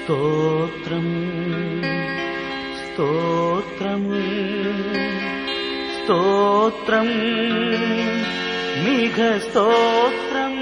స్తోత్రం స్తోత్రం స్తోత్రం மிக ஸ்தோத்திரம்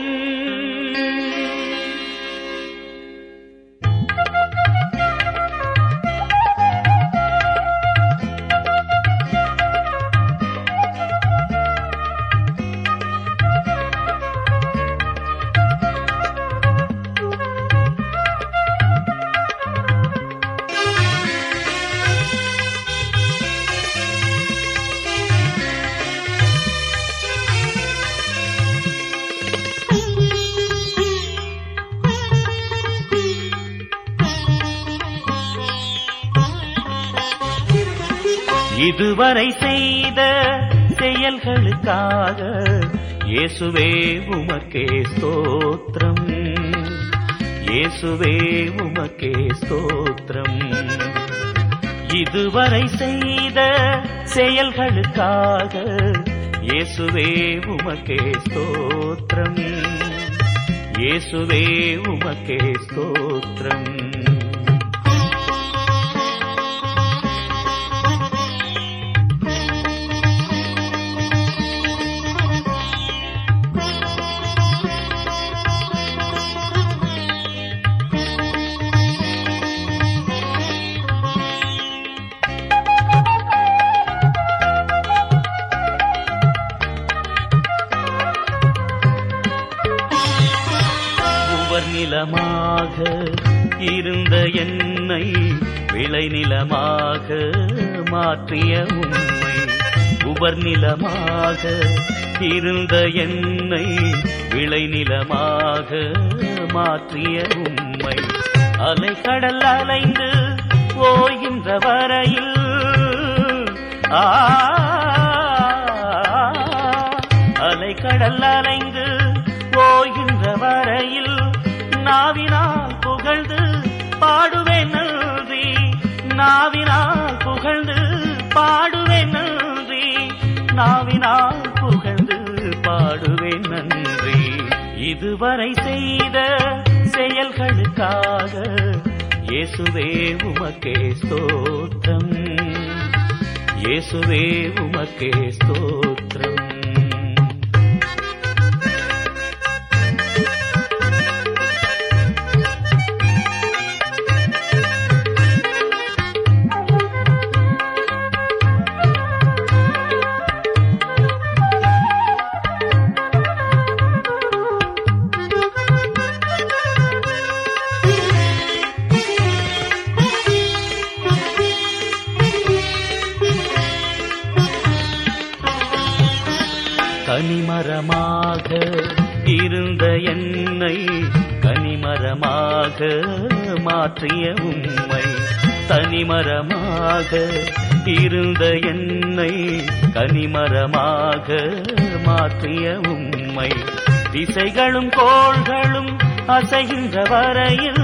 இதுவரை செய்த செயல்களுக்காக இயேசுவே உமக்கே ஸ்தோத்திரம் இயேசுவே உமக்கே ஸ்தோத்திரம் இதுவரை செய்த செயல்களுக்காக இயேசுவே உமக்கே ஸ்தோத்திரம் இயேசுவே உமக்கே ஸ்தோத்திரம் உவர் நிலமாக இருந்த என்னை விளைநிலமாக மாற்றிய உண்மை உவர் நிலமாக இருந்த என்னை விளைநிலமாக மாற்றிய உண்மை அலைக்கடல் அலைந்து ஓய்கின்ற வரையில் ஆ அலைக்கடல் அலைந்து ஓய்கின்ற வரையில் நாவினால் புகழ்ந்து பாடுவேன் நன்றி நாவினால் புகழ்ந்து பாடுவேன் நன்றி நாவினால் புகழ்ந்து பாடுவேன் நன்றி இதுவரை செய்த செயல்களுக்காக இயேசுவே உமக்கே ஸ்தோத்திரம் இயேசுவே உமக்கே ஸ்தோத்திரம் கனிமரமாக இருந்த என்னை கனிமரமாக மாற்றிய உண்மை தனிமரமாக இருந்த என்னை கனிமரமாக மாற்றிய உண்மை திசைகளும் கோள்களும் அசைகின்ற வரையில்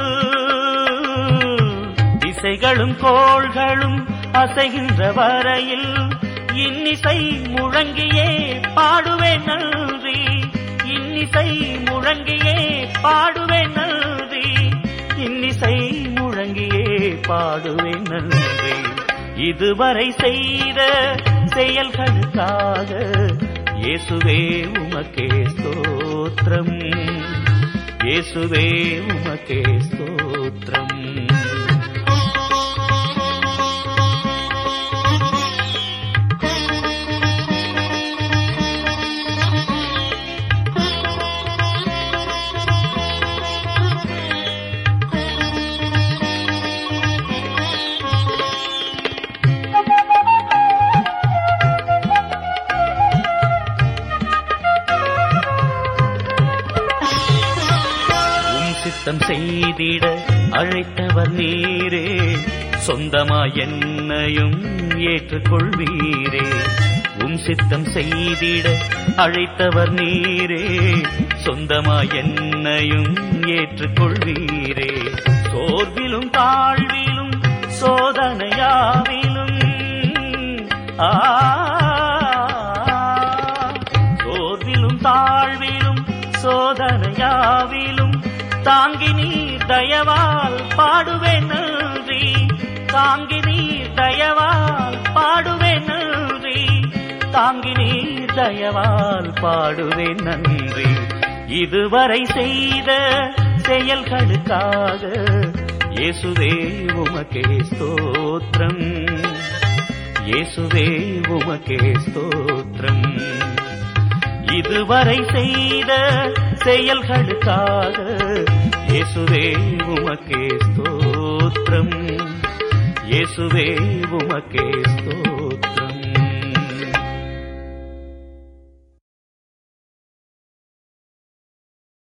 திசைகளும் கோள்களும் அசைகின்ற வரையில் இன்னிசை முழங்கியே பாடுவேன் நன்றி இன்னிசை முழங்கியே பாடுவேன் நன்றி இன்னிசை முழங்கியே பாடுவேன் நன்றி இதுவரை செய்த செயல்களுக்காக இயேசுவே உமக்கே ஸ்தோத்திரம் இயேசுவே உமக்கே ஸ்தோத்திரம் உம் சித்தம் செய்திட அழைத்தவர் நீரே சொந்தமா என்னையும் ஏற்றுக்கொள்வீரே உம் சித்தம் செய்திட அழைத்தவர் நீரே சொந்தமா என்னையும் ஏற்றுக்கொள்வீரே சோர்விலும் தாழ்விலும் சோதனையாவிலும் ஆ சோர்விலும் தாழ்விலும் சோதனையாவிலும் தாங்கி நீர் தயவால் பாடுவேன் நன்றி தாங்கி நீர் தயவால் பாடுவேன் நன்றி தாங்கி நீர் தயவால் பாடுவேன் நன்றி இதுவரை செய்த செயல்களுக்காக இயேசுவே உமக்கே ஸ்தோத்திரம் இயேசுவே உமக்கே ஸ்தோத்திரம் இதுவரை செய்த செயல்களுக்காக இயேசுவே உமக்கே ஸ்தோத்திரம் இயேசுவே உமக்கே ஸ்தோத்திரம்